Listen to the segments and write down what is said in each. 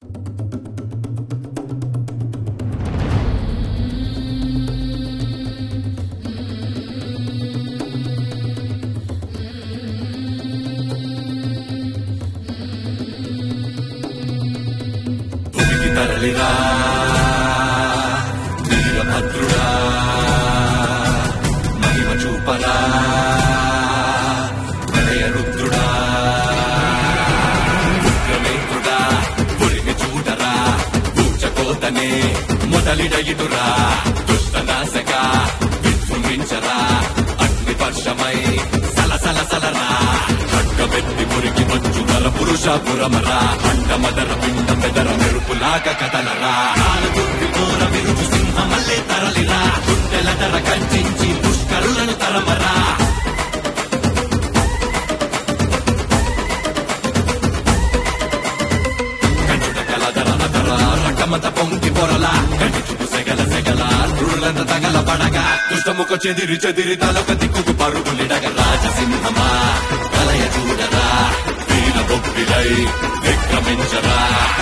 భూమికి తరలిరా వీరభద్రుడా మహిమ చూపరా వినయ రుద్రుడా ఉగ్రమేంద్రుడా పురిమి చూడరా పూచకోతనే మొదలిడయిదురా దుష్ట నాశక విజృంభించరా అగ్ని వర్షమై సలసల సలరా ఖడ్గమెత్తి మురికి మంచు నర పురుష పురమరా అండ మదర పిండ మెదర మెరుపులాగా కదలరా నాలుగు విఘోర విరుచు సింహమల్లే తరలిరా గుండెల ధర కంచించి పుష్కరులను తరమరా కంచుడ కలదర అదర రకమత పొంగి పొరల కంటి చూపు సెగల సెగల రుళ్ళంత తగల పడగ దుష్టముఖ చెదిరి చెదిరి తలొక దిక్కుకు పరుగులిడగ రాజసింహమా కలయ చూడరా వీర బొబ్బిలై విక్రమించరా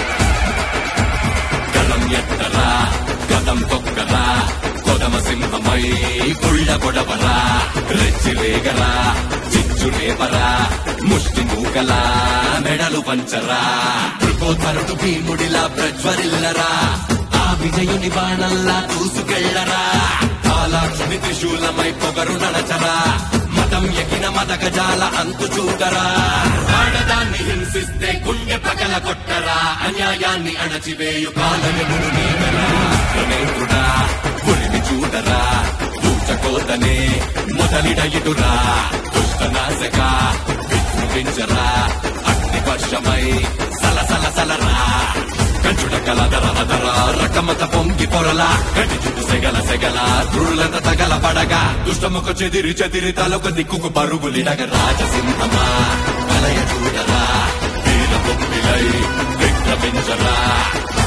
గలం ఎత్తరా గదం తొక్కరా కొదమ సింహమై కుళ్ళ గొడవరా రెచ్చి రేగరా చిచ్చు రేపరా ముష్టి మూకలా మెడలు పంచరా మృగోధరుడు భీముడిలా ప్రజ్వరిల్లరా ఆ విజయుని బాణల్లా దూసుకెళ్లరా కాలాక్షుని త్రిశూలమై పొగరు నడచరా మతం ఎకిన మదగజాల అంతు చూడరా ఆడదాన్ని హింసిస్తే గుండె పగల కొట్టరా అన్యాయాన్ని అణచివేయు కాలయముడు నీవరా ప్రణేతుడా పురిమి చూడరా పూచకోతనే మొదలిడయిడురా దుష్ట నాశక విజృంభించరా అగ్ని వర్షమై సలసల సలరా కంచుడ కలదర అదర రకమత పొంగి పొరల గడి చూపు సెగల సెగల రుళ్ళంత తగల పడగా దుష్టముఖ చెదిరి చెదిరి తలొక దిక్కుకు పరుగులిడగ రాజసింహమా కలయ చూడరా వీర బొమ్మిలై విక్రమించరా